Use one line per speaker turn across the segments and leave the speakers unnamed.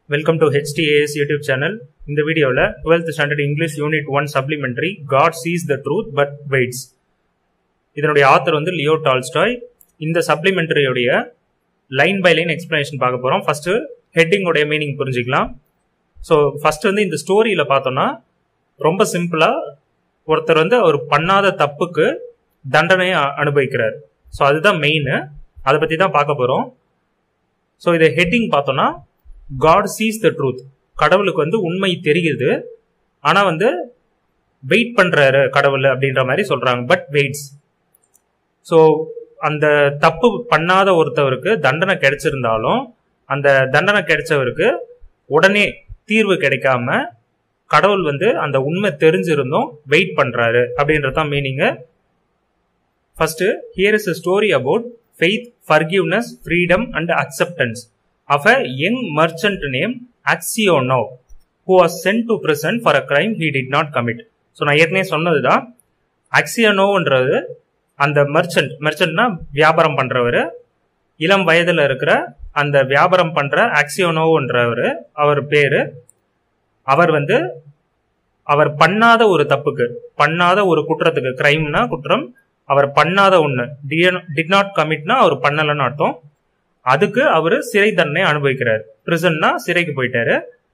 Welcome to HDAS YouTube channel இந்த வீடியோவில் twelfth standard English unit one supplementary God sees the truth but waits இதனுடைய author வந்து Leo Tolstoy இந்த சப்ளிமெண்டரியோடைய line by line explanation பார்க்க போகிறோம் ஃபர்ஸ்ட் ஹெட்டிங்கோடைய மீனிங் புரிஞ்சுக்கலாம் ஸோ ஃபர்ஸ்ட் வந்து இந்த ஸ்டோரியில் பார்த்தோம்னா ரொம்ப சிம்பிளாக ஒருத்தர் வந்து அவர் பண்ணாத தப்புக்கு தண்டனையை அ- அனுபவிக்கிறார் ஸோ அதுதான் மெயின் அதை பற்றி தான் பார்க்க போகிறோம் ஸோ இதை ஹெட்டிங் பார்த்தோம்னா காட் சீஸ் த ட்ரூத் கடவுளுக்கு வந்து உண்மை தெரியுது ஆனால் வந்து வெயிட் பண்ணுறாரு கடவுள் அப்படின்ற மாதிரி சொல்கிறாங்க பட் வெயிட்ஸ் ஸோ அந்த தப்பு பண்ணாத ஒருத்தவருக்கு தண்டனை கிடைச்சிருந்தாலும் அந்த தண்டனை கிடைச்சவருக்கு உடனே தீர்வு கிடைக்காம கடவுள் வந்து அந்த உண்மை தெரிஞ்சிருந்தும் வெயிட் பண்றாரு அப்படின்றதான் meaning first here is a story about faith forgiveness freedom and acceptance of a young merchant named Axiono who was sent to prison for a crime he did not commit. So நான் ஏற்கனவே சொன்னதுதான் அக்சியனோன்றது அந்த merchant மெர்ச்சன்ட்னா வியாபாரம் பண்றவர் இளம் வயதுல இருக்கிற அந்த வியாபாரம் பண்ற ஆக்சியோனோன்றவர் அவர் பேரு அவர் வந்து அவர் பண்ணாத ஒரு தப்புக்கு பண்ணாத ஒரு குற்றத்துக்கு கிரைம்னா குற்றம் அவர் பண்ணாத ஒண்ணு டிட் நாட் கமிட்னா அவர் பண்ணலன்னு அர்த்தம் அதுக்கு அவர் சிறை தண்டனை அனுபவிக்கிறார் பிரிசன்னா சிறைக்கு போயிட்டாரு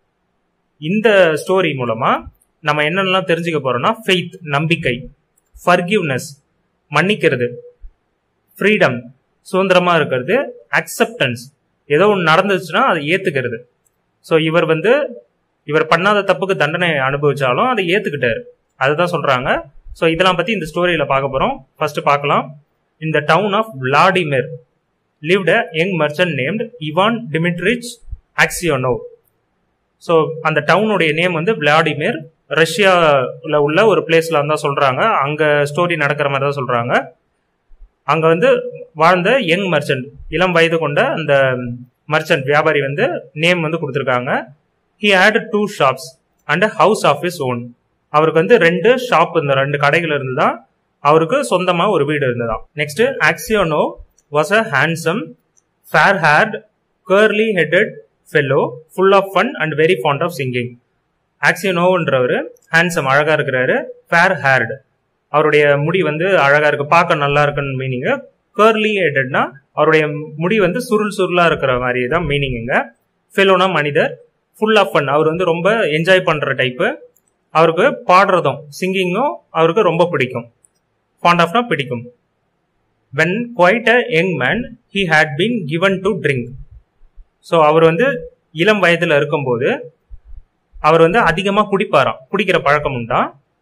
இந்த ஸ்டோரி மூலமா நம்ம என்னென்னலாம் தெரிஞ்சுக்க போறோம்னா ஃபெய்த் நம்பிக்கை ஃபர்கிவ்னஸ் மன்னிக்கிறது ஃப்ரீடம் சுதந்திரமா இருக்கிறது அக்செப்டன்ஸ் ஏதோ ஒன்று நடந்துச்சுன்னா அதை ஏத்துக்கிறது ஸோ இவர் வந்து இவர் பண்ணாத தப்புக்கு தண்டனை அனுபவிச்சாலும் அதை ஏத்துக்கிட்டாரு அதுதான் சொல்றாங்க ஸோ இதெல்லாம் பத்தி இந்த ஸ்டோரியில பார்க்க போறோம் ஃபர்ஸ்ட் பார்க்கலாம் இந்த town of Vladimir lived a young merchant named Ivan Dmitrich Aksionov so அந்த டவுனுடைய நேம் வந்து விளாடிமிர் ரஷ்யாவில் உள்ள ஒரு பிளேஸ்ல தான் சொல்றாங்க அங்க ஸ்டோரி நடக்கிற மாதிரி தான் சொல்றாங்க அங்க வந்து வாழ்ந்த யங் மர்ச்சன்ட் இளம் வயது கொண்ட அந்த மர்ச்சன்ட் வியாபாரி வந்து நேம் வந்து கொடுத்துருக்காங்க he had two shops and house of his own அவருக்கு வந்து ரெண்டு ஷாப் இந்த ரெண்டு கடைகள் இருந்துதான் அவருக்கு சொந்தமா ஒரு வீடு இருந்ததாம் next Aksionov was a handsome, fair-haired, curly-headed fellow, full of fun and very fond of singing. ஆக்சியனோன்றவர் ஹேண்ட்ஸம் அழகா இருக்கிறாரு ஃபேர் ஹேர்டு அவருடைய முடி வந்து அழகா இருக்கு பார்க்க நல்லா இருக்குன்னு மீனிங் கேர்லி ஹெட்டட்னா அவருடைய முடி வந்து சுருள் சுருளா இருக்கிற மாதிரி தான் மீனிங்குங்க ஃபெலோனா மனிதர் ஃபுல் ஆஃப் ஃபன் அவர் வந்து ரொம்ப என்ஜாய் பண்ற டைப்பு அவருக்கு பாடுறதும் சிங்கிங்கும் அவருக்கு ரொம்ப பிடிக்கும் ஃபாண்ட் ஆஃப்னா பிடிக்கும் when quite a young man he had been given to drink so அவர் வந்து இளம் வயதில் இருக்கும்போது அவர் வந்து அதிகமாக குடிப்பாராம் குடிக்கிற பழக்கம் உண்டா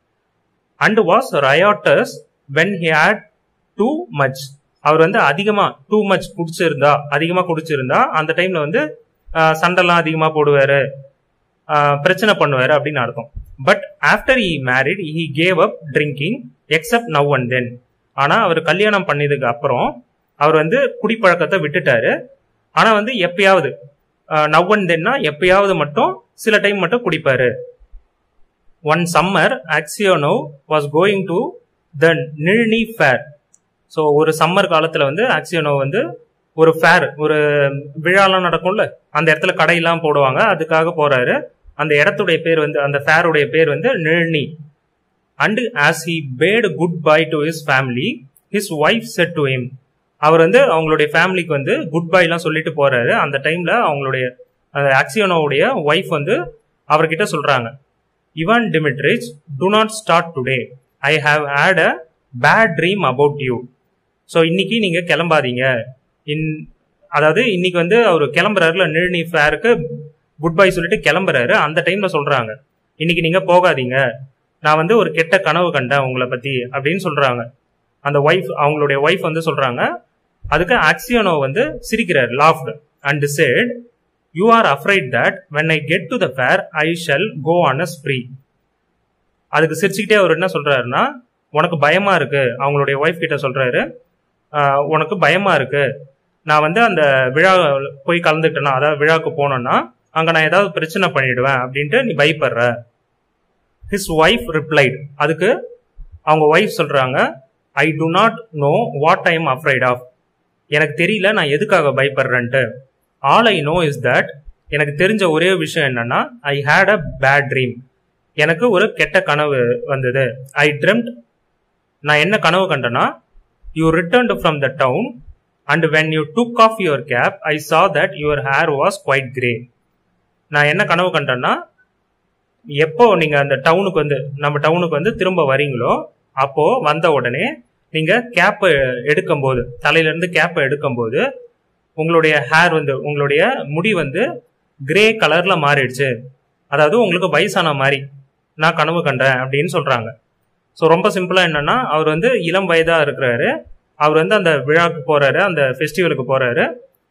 and was riotous when he had too much அவர் வந்து அதிகமாக டூ மச் குடிச்சிருந்தா அதிகமாக குடிச்சிருந்தா அந்த டைம்ல வந்து ஆஹ், சண்டைலாம் அதிகமாக போடுவாரு ஆஹ், பிரச்சனை பண்ணுவாரு அப்படின்னு அர்த்தம் but after he married he gave up drinking except now and then ஆனா அவர் கல்யாணம் பண்ணதுக்கு அப்புறம் அவர் வந்து குடிப்பழக்கத்தை விட்டுட்டாரு ஆனா வந்து எப்பயாவது நவ்வன் தென்னா எப்பயாவது மட்டும் சில டைம் மட்டும் குடிப்பாரு one summer Aksionov was going to the Nizhny fair so ஒரு சம்மர் காலத்துல வந்து ஆக்சியோனோ வந்து ஒரு ஃபேர் ஒரு விழாலாம் நடக்கும்ல அந்த இடத்துல கடையெல்லாம் போடுவாங்க அதுக்காக போறாரு அந்த இடத்துடைய பேர் வந்து அந்த ஃபேருடைய பேர் வந்து Nizhny and as he bade goodbye to his family his wife said to him அவர் வந்து அவங்களுடைய ஃபேமிலிக்கு வந்து குட் பைலாம் சொல்லிட்டு போறாரு அந்த டைம்ல அவங்களுடைய ஆக்சியோனோவுடைய ஒய்ஃப் வந்து அவர்கிட்ட சொல்றாங்க Ivan Dmitrich do not start today I have had a bad dream about you so இன்னைக்கு நீங்க கிளம்பாதீங்க இன் அதாவது இன்னைக்கு வந்து அவர் கிளம்புறாருல நிழ்னி ஃபேருக்கு குட் பை சொல்லிட்டு கிளம்புறாரு அந்த டைம்ல சொல்றாங்க இன்னைக்கு நீங்க போகாதீங்க நான் வந்து ஒரு கெட்ட கனவு கண்டேன் உங்களை பத்தி அப்படின்னு சொல்றாங்க அந்த ஒய்ஃப் அவங்களுடைய ஒய்ஃப் வந்து சொல்றாங்க அதுக்கு ஆக்சியோனோ வந்து சிரிக்கிறார் laughed and said you are afraid that when I get to the fair I shall go on a spree அதுக்கு சிரிச்சுக்கிட்டே அவர் என்ன சொல்றாருன்னா உனக்கு பயமா இருக்கு அவங்களுடைய ஒய்ஃப் கிட்ட சொல்றாரு "ஆஹ், உனக்கு பயமா இருக்கு நான் வந்து அந்த விழா போய் கலந்துக்கிட்டேன்னா அதாவது விழாவுக்கு போனேன்னா அங்க நான் ஏதாவது பிரச்சனை பண்ணிடுவேன் அப்படின்ட்டு நீ பயப்படுற ஹிஸ் ஒய்ஃப் ரிப்ளைட் அதுக்கு அவங்க ஒய்ஃப் சொல்றாங்க I do not know what I am afraid of எனக்கு தெரியல நான் எதுக்காக பயப்படுறேன்ட்டு all I know is that எனக்கு தெரிஞ்ச ஒரே விஷயம் என்னன்னா I had a bad dream எனக்கு ஒரு கெட்ட கனவு வந்தது ஐ ட்ரெம்ட் நான் என்ன கனவு கண்டேன்னா you returned from the town and when you took off your cap I saw that your hair was quite grey நான் என்ன கனவு கண்டேன்னா எப்போ நீங்க அந்த டவுனுக்கு வந்து நம்ம டவுனுக்கு வந்து திரும்ப வரீங்களோ அப்போ வந்த உடனே நீங்க கேப்பை எடுக்கும்போது தலையில இருந்து கேப்பை எடுக்கும்போது உங்களுடைய ஹேர் வந்து உங்களுடைய முடி வந்து கிரே கலர்ல மாறிடுச்சு அதாவது உங்களுக்கு வயசான மாதிரி நான் கனவு கண்டேன் அப்படின்னு சொல்றாங்க ஸோ ரொம்ப சிம்பிளா என்னன்னா அவர் வந்து இளம் வயதா இருக்கிறாரு அவர் வந்து அந்த விழாக்கு போறாரு அந்த ஃபெஸ்டிவலுக்கு போறாரு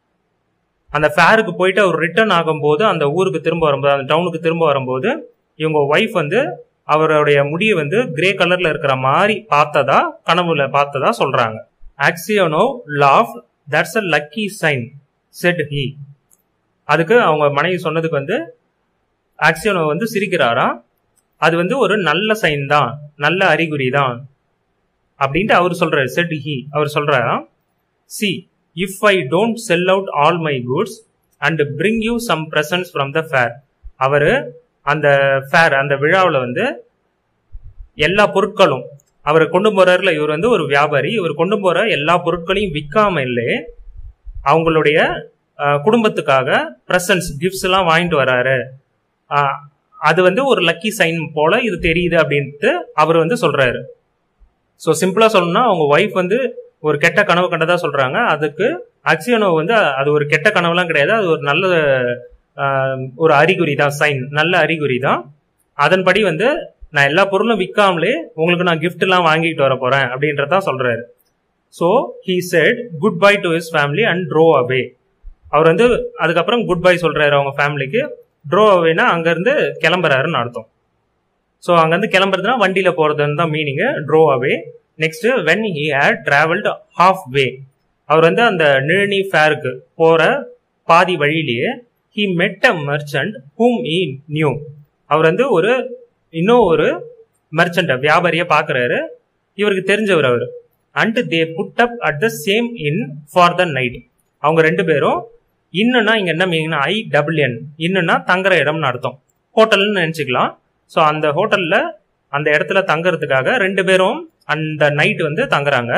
அந்த ஃபேருக்கு போயிட்டு அவர் ரிட்டர்ன் ஆகும்போது அந்த ஊருக்கு திரும்ப வரும்போது அந்த டவுனுக்கு திரும்ப வரும்போது இவங்க ஒய்ஃப் வந்து அவருடைய முடியை வந்து கிரே கலர்ல இருக்கிற மாதிரி பார்த்ததா கனவுல பார்த்ததா சொல்றாங்க Aksionov laugh that's a lucky sign said he அதுக்கு அவங்க மனைவி சொன்னதுக்கு வந்து ஆக்சியோனோ வந்து சிரிக்கிறாரா அது வந்து ஒரு நல்ல சைன் தான் நல்ல அறிகுறி தான் அப்படின்ட்டு அவர் சொல்றாரு செட் ஹி அவர் சொல்றாராம் see if I don't sell out all my goods and bring you some presents from the fair அவரு அந்த ஃபேர் அந்த விழாவில் வந்து எல்லா பொருட்களும் அவர் கொண்டு போறாருல இவர் வந்து ஒரு வியாபாரி இவர் கொண்டு போற எல்லா பொருட்களையும் விற்காம இல்லை அவங்களுடைய அஹ், குடும்பத்துக்காக பிரசன்ஸ் கிஃப்ட்ஸ் எல்லாம் வாங்கிட்டு வராரு அஹ், அது வந்து ஒரு லக்கி சைன் போல இது தெரியுது அப்படின்ட்டு அவர் வந்து சொல்றாரு ஸோ சிம்பிளா சொல்லணும்னா அவங்க ஒய்ஃப் வந்து ஒரு கெட்ட கனவு கண்டதா சொல்றாங்க அதுக்கு அக்சியனோ வந்து அது ஒரு கெட்ட கனவுலாம் கிடையாது அது ஒரு நல்ல ஆஹ், ஒரு அறிகுறி தான் சைன் நல்ல அறிகுறி தான் அதன்படி வந்து நான் எல்லா பொருளும் விற்காமலே உங்களுக்கு நான் gift எல்லாம் வாங்கிட்டு வர போறேன் அப்படின்றதான் சொல்றாரு so he said goodbye to his family and drove away அவர் வந்து அதுக்கப்புறம் குட் பை சொல்றாரு அவங்க ஃபேமிலிக்கு ட்ரோ அவேனா அங்கேருந்து கிளம்புறாருன்னு அர்த்தம் ஸோ அங்கேருந்து கிளம்புறதுனா வண்டியில போறதுன்னு தான் meaning drove away next when he had travelled half way அவர் வந்து அந்த நிழனி ஃபேருக்கு போற பாதி வழியிலேயே ஹி மெட் அ மெர்ச்சன்ட் ஹூம் இ நியூ அவர் வந்து ஒரு இன்னும் ஒரு மெர்ச்சன்ட் வியாபாரியை பார்க்குறாரு இவருக்கு தெரிஞ்சவர் அவர் and they put up at the same inn for the night அவங்க ரெண்டு பேரும் இன்னுன்னா இங்க என்ன மீனிங் ஐ டபுள் என் இன்னுன்னா தங்குற இடம்னு அர்த்தம் ஹோட்டல்னு நினைச்சுக்கலாம் ஸோ அந்த ஹோட்டல்ல அந்த இடத்துல தங்குறதுக்காக ரெண்டு பேரும் அந்த நைட் வந்து தங்குறாங்க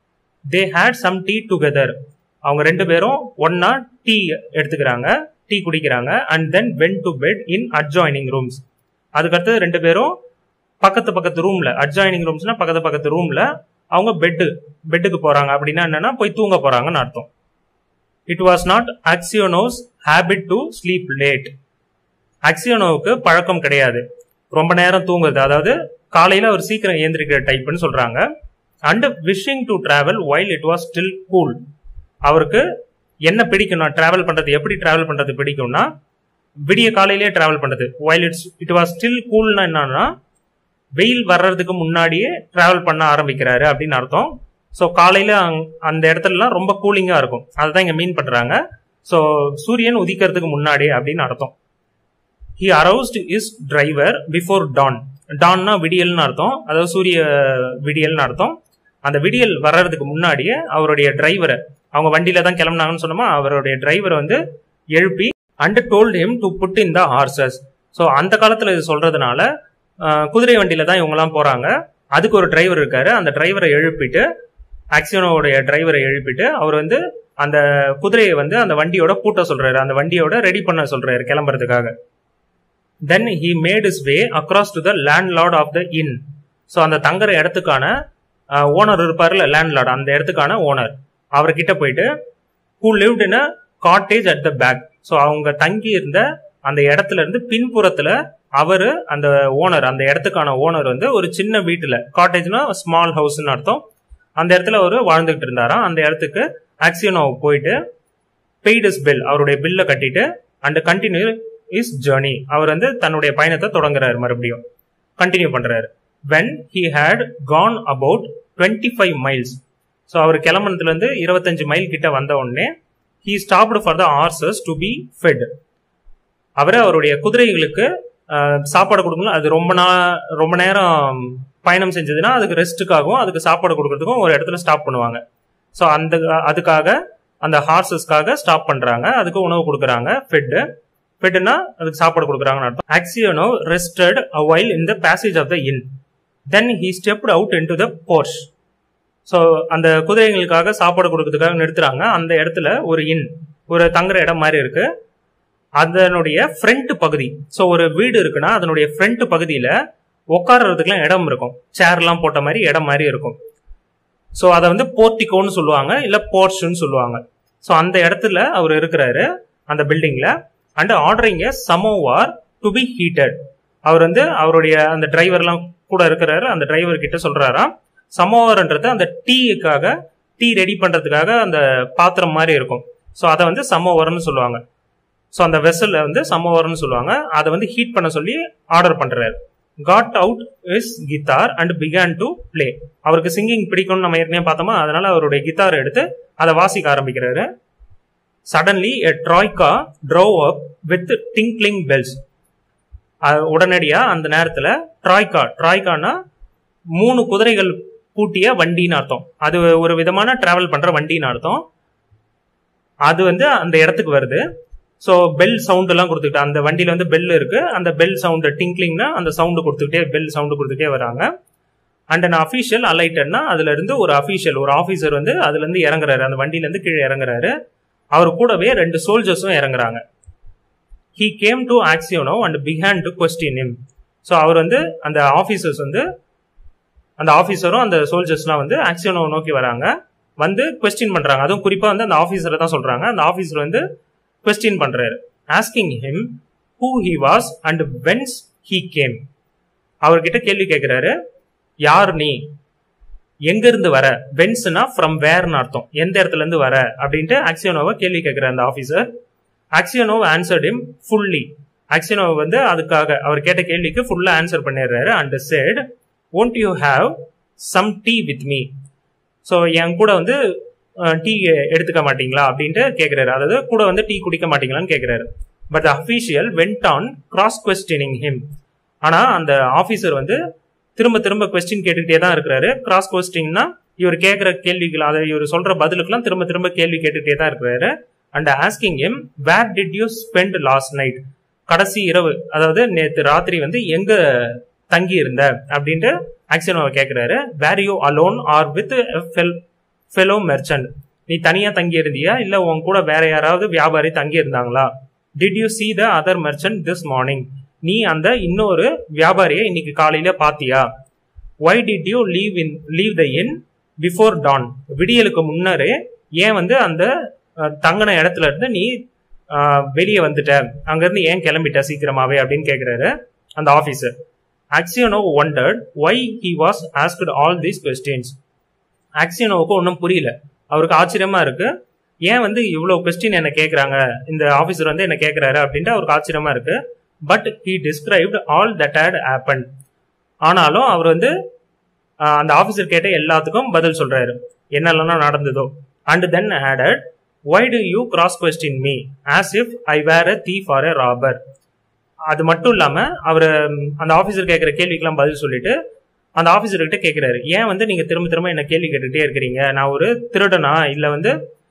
they had some tea together அவங்க ரெண்டு பேரும் ஒன்னா டீ எடுத்துக்கிறாங்க டீ குடிக்கிறாங்க and then went to bed in adjoining rooms அதுக்கடுத்து ரெண்டு பேரும் பக்கத்து பக்கத்து ரூம்ல அட்ஜாயினிங் ரூம்ஸ்னா பக்கத்து பக்கத்து ரூம்ல அவங்க பெட்டு பெட்டுக்கு போறாங்க அப்படின்னா என்னன்னா போய் தூங்க போறாங்கன்னு அர்த்தம் it was not Aksionov's habit to sleep late அக்சியோனோவுக்கு பழக்கம் கிடையாது ரொம்ப நேரம் தூங்குறது அதாவது காலையில அவர் சீக்கிரம் ஏந்திரிக்கிற டைப்னு சொல்றாங்க and wishing to travel while it was still cool அவருக்கு என்ன பிடிக்கும்னா டிராவல் பண்றது எப்படி டிராவல் பண்றது பிடிக்கும்னா விடிய காலையிலேயே டிராவல் பண்றது while it's it was still கூல்னா என்னன்னா வெயில் வர்றதுக்கு முன்னாடியே டிராவல் பண்ண ஆரம்பிக்கிறாரு அப்படின்னு அர்த்தம் ஸோ காலையில அங்- அந்த இடத்துலலாம் ரொம்ப கூலிங்கா இருக்கும் அதுதான் இங்க மீன் பண்றாங்க ஸோ சூரியன் உதிக்கிறதுக்கு முன்னாடி அப்படின்னு அர்த்தம் he aroused his driver before dawn டான்னா விடியல்னு அர்த்தம் அதாவது சூரிய விடியல்னு அர்த்தம் அந்த விடியல் வர்றதுக்கு முன்னாடியே அவருடைய டிரைவரை அவங்க வண்டியில தான் கிளம்புனாங்கன்னு சொன்னோமா அவருடைய டிரைவரை வந்து எழுப்பி and told him to put in the horses so அந்த காலத்துல இது சொல்றதுனால ஆஹ், குதிரை வண்டியில தான் இவங்கெல்லாம் போறாங்க அதுக்கு ஒரு டிரைவர் இருக்காரு அந்த டிரைவரை எழுப்பிட்டு ஆக்சியோனோடைய டிரைவரை எழுப்பிட்டு அவர் வந்து அந்த குதிரையை வந்து அந்த வண்டியோட பூட்ட சொல்றாரு அந்த வண்டியோட ரெடி பண்ண சொல்றாரு கிளம்புறதுக்காக then he made his way across to the landlord of the inn so அந்த தங்குற இடத்துக்கான ஓனர் இருப்பார்ல லேண்ட் லார்ட் அந்த இடத்துக்கான ஓனர் அவர்கிட்ட போயிட்டு who lived in a cottage at the back so அவங்க தங்கி இருந்த அந்த இடத்துல இருந்து பின்புறத்துல அவரு அந்த ஓனர் அந்த இடத்துக்கான ஓனர் வந்து ஒரு சின்ன வீட்டுல காட்டேஜ்னா ஸ்மால் ஹவுஸ்னு அர்த்தம் அந்த இடத்துல அவரு வாழ்ந்துகிட்டு இருந்தாராம் அந்த இடத்துக்கு ஆக்சியோனோ போயிட்டு பெய்ட் இஸ் பில் அவருடைய பில்ல கட்டிட்டு அண்ட் கண்டினியூ இஸ் ஜேர்னி அவர் வந்து தன்னுடைய பயணத்தை தொடங்குறாரு மறுபடியும் கண்டினியூ பண்றாரு when he had gone about twenty five miles so அவர் கிளம்புனதுல இருந்து இருபத்தஞ்சு மைல் கிட்ட வந்த உடனே he stopped for the horses to be fed அவர் அவருடைய குதிரைகளுக்கு ஆஹ், சாப்பாடு கொடுக்கணும் அது ரொம்ப நா ரொம்ப நேரம் பயணம் செஞ்சதுன்னா அதுக்கு ரெஸ்ட்டுக்காகவும் அதுக்கு சாப்பாடு கொடுக்கறதுக்கும் ஒரு இடத்துல ஸ்டாப் பண்ணுவாங்க ஸோ அந்த அதுக்காக அந்த ஹார்சஸ்க்காக ஸ்டாப் பண்றாங்க அதுக்கு உணவு கொடுக்குறாங்க ஃபெட்டு ஃபெட்னா அதுக்கு சாப்பாடு கொடுக்குறாங்கன்னு அர்த்தம் Aksionov rested a while in the passage of the inn then he stepped out into the porch so அந்த குதிரைகளுக்காக சாப்பாடு கொடுக்கறதுக்காக நிறுத்துறாங்க அந்த இடத்துல ஒரு இன் ஒரு தங்குற இடம் மாதிரி இருக்கு அதனுடைய ஃப்ரண்ட் பகுதி ஸோ ஒரு வீடு இருக்குன்னா அதனுடைய ஃப்ரண்ட் பகுதியில் உட்கார்றதுக்குலாம் இடம் இருக்கும் சேர்லாம் போட்ட மாதிரி இடம் மாதிரி இருக்கும் ஸோ அதை வந்து போர்ட்டிகோன்னு சொல்லுவாங்க இல்லை போர்ஷுன்னு சொல்லுவாங்க ஸோ அந்த இடத்துல அவர் இருக்கிறாரு அந்த பில்டிங்ல and ordering a samovar to be heated அவர் வந்து அவருடைய அந்த டிரைவர்லாம் கூட இருக்கிறாரு அந்த டிரைவர் கிட்ட சொல்றாராம் சமோவார்ன்றது அந்த டீக்காக டீ ரெடி பண்றதுக்காக அந்த பாத்திரம் மாதிரி இருக்கும் ஸோ அதை வந்து சமோவர்னு சொல்லுவாங்க ஸோ அந்த வெசல்ல வந்து சமோவர்னு சொல்லுவாங்க அதை வந்து ஹீட் பண்ண சொல்லி ஆர்டர் பண்றாரு got out his guitar and began to play அவருக்கு சிங்கிங் பிடிக்கும்னு நம்ம ஏற்கனவே பார்த்தோமா அதனால அவருடைய கிட்டார் எடுத்து அதை வாசிக்க ஆரம்பிக்கிறாரு suddenly a troika drove up with tinkling bells உடனடியா அந்த நேரத்துல ட்ராய்கா ட்ராய்கானா மூணு குதிரைகள் பூட்டிய வண்டின்னு அர்த்தம் அது ஒரு விதமான டிராவல் பண்ற வண்டின்னு அர்த்தம் அது வந்து அந்த இடத்துக்கு வருது ஸோ பெல் சவுண்ட் எல்லாம் கொடுத்துக்கிட்டு அந்த வண்டியில வந்து பெல் இருக்கு அந்த பெல் சவுண்ட் டிங்க்லிங்னா அந்த சவுண்டு கொடுத்துக்கிட்டே பெல் சவுண்டு கொடுத்துட்டே வராங்க அண்ட் அன் அஃபீஷியல் அலைட்டட்னா அதுல இருந்து ஒரு அஃபீஷியல் ஒரு ஆஃபீஸர் வந்து அதுல இருந்து இறங்குறாரு அந்த வண்டியில இருந்து கீழே இறங்குறாரு அவர் கூடவே ரெண்டு சோல்ஜர்ஸும் இறங்குறாங்க he came to Aksionov and began to question him so அவர் வந்து அந்த ஆஃபீஸர்ஸ் வந்து அந்த ஆஃபீஸரும் அந்த சோல்ஜர்ஸ்லாம் வந்து ஆக்சியோனோ நோக்கி வராங்க வந்து கொஸ்டின் பண்றாங்க அதுவும் குறிப்பா வந்து அந்த ஆஃபீஸரை தான் சொல்றாங்க அந்த ஆஃபீஸர் வந்து கொஸ்டின் பண்றாரு asking him who he was and whence he came அவர்கிட்ட கேள்வி கேட்கிறாரு யார் நீ எங்க இருந்து வர வென்ஸ்னா ஃப்ரம் வேர்னு அர்த்தம் எந்த இடத்துல இருந்து வர அப்படின்ட்டு ஆக்சியோனோவை கேள்வி கேட்கிற அந்த officer Aksionov answered him fully Aksionov வந்து அதுக்காக அவர் கேட்ட கேள்விக்கு ஃபுல்லா ஆன்சர் பண்ணிடுறாரு and said won't you have some tea with me so என் கூட வந்து டீ எடுத்துக்க மாட்டீங்களா அப்படின்ட்டு கேட்கிறாரு அதாவது கூட வந்து டீ குடிக்க மாட்டீங்களான்னு கேட்கிறாரு but official went on cross questioning him ஆனா அந்த ஆஃபீஸர் வந்து திரும்ப திரும்ப கொஸ்டின் கேட்டுக்கிட்டே தான் இருக்கிறாரு கிராஸ் கொஸ்டின்னா இவர் கேட்கிற கேள்விகள் அதை இவர் சொல்ற பதிலுக்குலாம் திரும்ப திரும்ப கேள்வி கேட்டுக்கிட்டே தான் இருக்கிறாரு and asking him where did you spend last night கடைசி இரவு அதாவது நேற்று ராத்திரி வந்து எங்க தங்கி இருந்த அப்படின்ட்டு ஆக்சிடோவை கேட்கிறாரு were you alone or with fellow merchant நீ தனியா தங்கி இருந்தியா இல்ல உன் கூட வேற யாராவது வியாபாரி தங்கி இருந்தாங்களா did you see the other merchant this morning நீ அந்த இன்னொரு வியாபாரியை இன்னைக்கு காலையில பாத்தியா why did you leave in leave the inn before dawn விடியலுக்கு முன்னரே ஏன் வந்து அந்த தங்கின இடத்துல இருந்து நீ வெளியே வந்துட்ட அங்கிருந்து ஏன் கிளம்பிட்ட சீக்கிரமாவே அப்படின்னு கேக்குறாரு அந்த officer Aksionov wondered why he was asked all these questions ஆக்சியனோவுக்கு ஒன்றும் புரியல அவருக்கு ஆச்சரியமா இருக்கு ஏன் வந்து இவ்வளவு கொஸ்டின் என்ன கேட்கறாங்க இந்த ஆபீசர் வந்து என்ன கேட்கறாரு அப்படின்ட்டு அவருக்கு ஆச்சரியமா இருக்கு but he described all that had happened ஆனாலும் அவர் வந்து அந்த ஆபீசர் கேட்ட எல்லாத்துக்கும் பதில் சொல்றாரு என்னெல்லாம் நடந்ததோ and then added why do you cross question me as if I were a thief for எ ராபர் அது மட்டும் இல்லாம அவர் அந்த ஆபீசர் கேட்கிற கேள்விக்கெல்லாம் பதில் சொல்லிட்டு அந்த ஆபீசர் கிட்ட கேட்கிறாரு ஏன் வந்து நீங்க திரும்ப திரும்ப என்ன கேள்வி கேட்டுட்டே இருக்கிறீங்க நான் ஒரு திருடனா இல்ல வந்து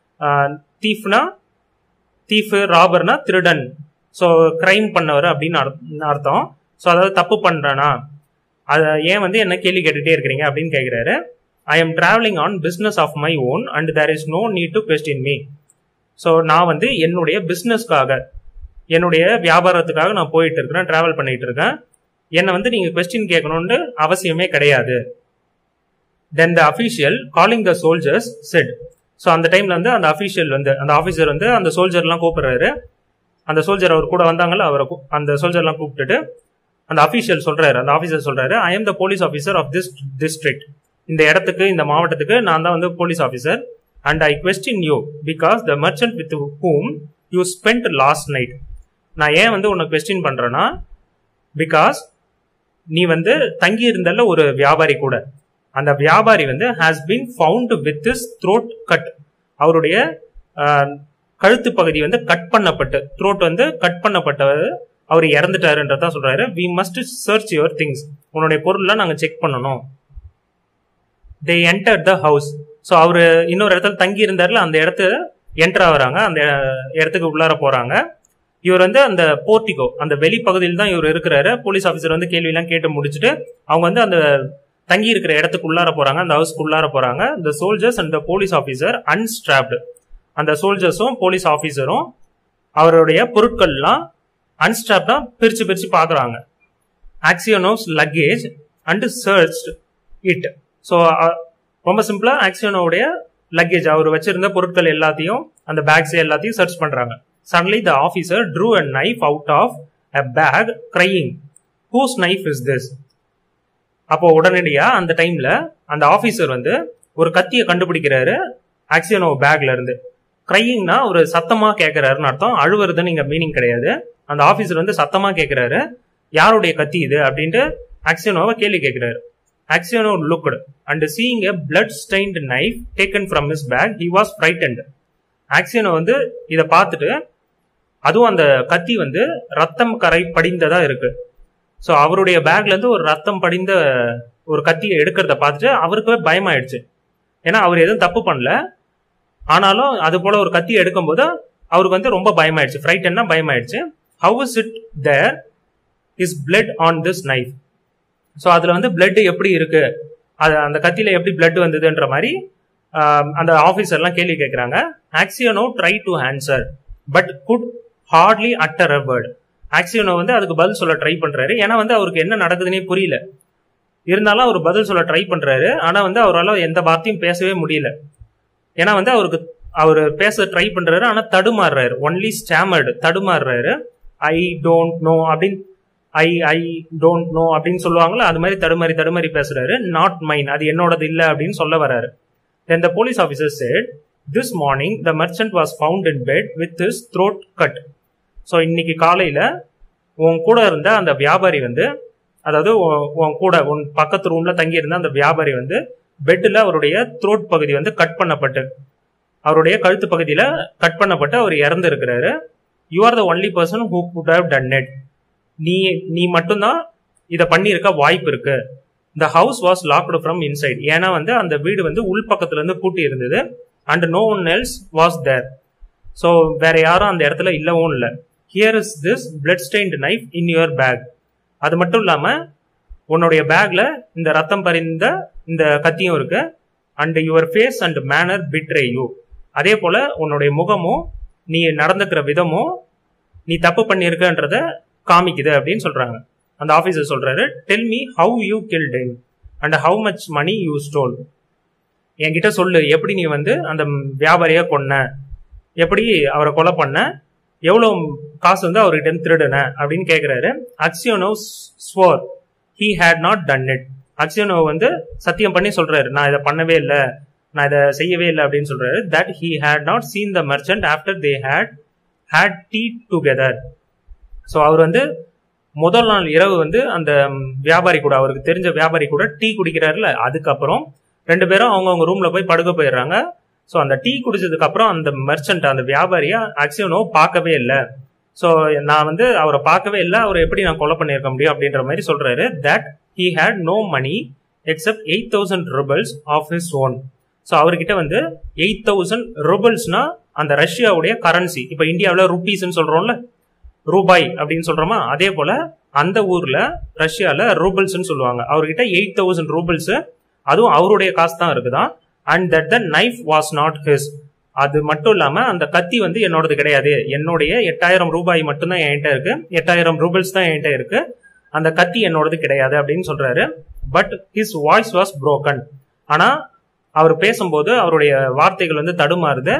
தீஃப்னா தீஃப் ராபர்னா திருடன் ஸோ கிரைம் பண்ணவர் அப்படின்னு அர்த்தம் ஸோ அதாவது தப்பு பண்றானா அதை ஏன் வந்து என்ன கேள்வி கேட்டுட்டே இருக்கிறீங்க அப்படின்னு கேட்கிறாரு I am travelling on business of my own and there is no need to question me so நான் வந்து என்னுடைய பிஸ்னஸ்க்காக என்னுடைய வியாபாரத்துக்காக நான் போயிட்டு இருக்கிறேன் டிராவல் பண்ணிட்டு இருக்கேன் என்னை வந்து நீங்க கொஸ்டின் கேட்கணும்னு அவசியமே கிடையாது then the official calling the soldiers said so அந்த டைம்ல வந்து அந்த அஃபீஷியல் வந்து அந்த ஆஃபீஸர் வந்து அந்த சோல்ஜர்லாம் கூப்பிடுறாரு அந்த சோல்ஜர் அவர் கூட வந்தாங்கல்ல அவரை அந்த சோல்ஜர்லாம் கூப்பிட்டுட்டு அந்த அஃபீஷியல் சொல்றாரு அந்த ஆஃபீஸர் சொல்றாரு I am the police officer of this district இந்த இடத்துக்கு இந்த மாவட்டத்துக்கு நான் தான் வந்து police officer and I question you because the merchant with whom you spend last night நான் ஏன் வந்து உன்னை கொஸ்டின் பண்றேன்னா பிகாஸ் நீ வந்து தங்கி இருந்தல ஒரு வியாபாரி கூட அந்த வியாபாரி வந்து has been found with his throat cut அவருடைய கழுத்து பகுதி வந்து கட் பண்ணப்பட்டு த்ரோட் வந்து கட் பண்ணப்பட்டவர் அவர் இறந்துட்டாருன்றதான் சொல்றாரு we must search your things உன்னுடைய பொருள்லாம் நாங்கள் செக் பண்ணணும் they enter the house so அவர் இன்னொரு இடத்துல தங்கி இருந்தார்ல அந்த இடத்துல என்டர் ஆகுறாங்க அந்த இடத்துக்கு உள்ளார போறாங்க இவர் வந்து அந்த போர்ட்டிகோ அந்த வெளிப்பகுதியில் தான் இவர் இருக்கிறாரு போலீஸ் ஆஃபீஸர் வந்து கேள்வி எல்லாம் கேட்டு முடிச்சுட்டு அவங்க வந்து அந்த தங்கி இருக்கிற இடத்துக்கு உள்ளார போறாங்க அந்த ஹவுஸ்க்கு உள்ளார போறாங்க இந்த soldiers and police officer unstrapped அந்த சோல்ஜர்ஸும் போலீஸ் ஆஃபீஸரும் அவருடைய பொருட்கள்லாம் அன்ஸ்ட்ராப்டா பிரிச்சு பிரிச்சு பாக்குறாங்க Aksionov's luggage and search it so ரொம்ப சிம்பிளா ஆக்சியோனோடைய லக்கேஜ் அவர் வச்சிருந்த பொருட்கள் எல்லாத்தையும் அந்த பேக்ஸ் எல்லாத்தையும் சர்ச் பண்றாங்க suddenly the officer drew a knife out of a bag crying whose knife is this அப்போ உடனடியா அந்த டைம்ல அந்த ஆபீசர் வந்து ஒரு கத்தியை கண்டுபிடிக்கிறாரு ஆக்சியனோ பேக்ல இருந்து கிரையிங்னா ஒரு சத்தமா கேட்கிறாருன்னு அர்த்தம் அழுவுறதுன்னு இங்க மீனிங் கிடையாது அந்த ஆபீசர் வந்து சத்தமா கேட்கிறாரு யாருடைய கத்தி இது அப்படின்ட்டு ஆக்சியனோவை கேள்வி கேட்கிறாரு Aksionov looked and seeing a blood stained knife taken from his bag he was frightened Aksionov வந்து இதை பார்த்துட்டு அதுவும் அந்த கத்தி வந்து ரத்தம் கரை படிந்ததா இருக்கு ஸோ அவருடைய பேக்ல இருந்து ஒரு ரத்தம் படிந்த ஒரு கத்தியை எடுக்கிறத பார்த்துட்டு அவருக்கு பயமாயிடுச்சு ஏன்னா அவர் எதுவும் தப்பு பண்ணல ஆனாலும் அது போல ஒரு கத்தியை எடுக்கும்போது அவருக்கு வந்து ரொம்ப பயமாயிடுச்சு ஃப்ரைட்டன்னா பயமாயிடுச்சு how is it there is blood on this knife so அதுல வந்து பிளட் எப்படி இருக்கு அது அந்த கத்தியில எப்படி பிளட் வந்ததுன்ற மாதிரி அந்த ஆஃபீஸர்லாம் கேள்வி கேட்குறாங்க Aksionov try to answer but could hardly utter a word Aksionov வந்து அதுக்கு பதில் சொல்ல ட்ரை பண்றாரு ஏன்னா வந்து அவருக்கு என்ன நடக்குதுன்னே புரியல இருந்தாலும் அவர் பதில் சொல்ல ட்ரை பண்றாரு ஆனா வந்து அவரால் எந்த வார்த்தையும் பேசவே முடியல ஏன்னா வந்து அவருக்கு அவர் பேச ட்ரை பண்றாரு ஆனா தடுமாறுறாரு ஒன்லி ஸ்டாமர்டு தடுமாறுறாரு ஐ டோன்ட் நோ அப்படின்னு ஐ ஐ டோன்ட் நோ அப்படின்னு சொல்லுவாங்களா அது மாதிரி தடுமாறி தடுமாறி பேசுறாரு நாட் மைன் அது என்னோடது இல்லை அப்படின்னு சொல்ல வராரு then the police officer said this morning the merchant was found in bed with his throat cut so இன்னைக்கு காலையில உன் கூட இருந்த அந்த வியாபாரி வந்து அதாவது உன் கூட உன் பக்கத்து ரூம்ல தங்கி இருந்த அந்த வியாபாரி வந்து பெட்ல அவருடைய த்ரோட் பகுதி வந்து கட் பண்ணப்பட்டு அவருடைய கழுத்து பகுதியில கட் பண்ணப்பட்டு அவர் இறந்து இருக்கிறாரு you are the only person who could have done it நீ நீ மட்டும்தான் இதை பண்ணியிருக்க வாய்ப்பு இருக்கு the house was locked from inside ஏன்னா வந்து அந்த வீடு வந்து உள்பக்கத்துல இருந்து பூட்டி இருந்தது and no one else was there so வேற யாரும் அந்த இடத்துல இல்லவும் இல்லை here is this blood stained knife in your bag அது மட்டும் இல்லாம உன்னுடைய பேக்ல இந்த ரத்தம் பறிந்த இந்த கத்தியும் இருக்கு and your face and manner betray you அதே போல உன்னுடைய முகமும் நீ நடந்துக்கிற விதமும் நீ தப்பு பண்ணியிருக்கன்றத காமிக்குது அப்படின்னு சொல்றாங்க அந்த ஆபீசர் சொல்றாரு tell me how you kill them and how much money you stole என்கிட்ட சொல்லு எப்படி நீ வந்து அந்த வியாபாரிய கொன்ன எப்படி அவரை கொலை பண்ண எவ்வளோ காசு வந்து அவர்கிட்ட இருந்து திருடுன அப்படின்னு கேட்கிறாரு Aksionov swore he had not done it Aksionov வந்து சத்தியம் பண்ணி சொல்றாரு நான் இதை பண்ணவே இல்லை நான் இதை செய்யவே இல்லை அப்படின்னு சொல்றாரு that he had not seen the merchant after they had had tea together so அவர் வந்து முதல் நாள் இரவு வந்து அந்த வியாபாரி கூட அவருக்கு தெரிஞ்ச வியாபாரி கூட டீ குடிக்கிறாருல அதுக்கப்புறம் ரெண்டு பேரும் அவங்கவுங்க ரூம்ல போய் படுக்க போயிடுறாங்க ஸோ அந்த டீ குடிச்சதுக்கு அப்புறம் அந்த மெர்ச்சன்ட் அந்த வியாபாரியா ஆக்சியோனோ பார்க்கவே இல்லை ஸோ நான் வந்து அவரை பார்க்கவே இல்லை அவரை எப்படி நான் கொலை பண்ணியிருக்க முடியும் அப்படின்ற மாதிரி சொல்றாரு that he had no money except eight thousand rubles of his own so அவர்கிட்ட வந்து எயிட் தௌசண்ட் ருபல்ஸ்னா அந்த ரஷ்யாவுடைய கரன்சி இப்போ இந்தியாவில் ருபீஸ்ன்னு சொல்றோம்ல ரூபாய் அப்படின்னு சொல்றோமா அதே போல அந்த ஊர்ல ரஷ்யால ரூபிள்ஸ்ன்னு சொல்லுவாங்க அவர்கிட்ட எயிட் தௌசண்ட் ரூபிள்ஸ் அதுவும் அவருடைய காசு தான் இருக்குதான் and that the knife was not his அது மட்டும் இல்லாம அந்த கத்தி வந்து என்னோடது கிடையாது என்னுடைய எட்டாயிரம் ரூபாய் மட்டும்தான் என்கிட்ட இருக்கு எட்டாயிரம் ரூபிள்ஸ் தான் என்கிட்ட இருக்கு அந்த கத்தி என்னோடது கிடையாது அப்படின்னு சொல்றாரு but his voice was broken ஆனா அவர் பேசும்போது அவருடைய வார்த்தைகள் வந்து தடுமாறுது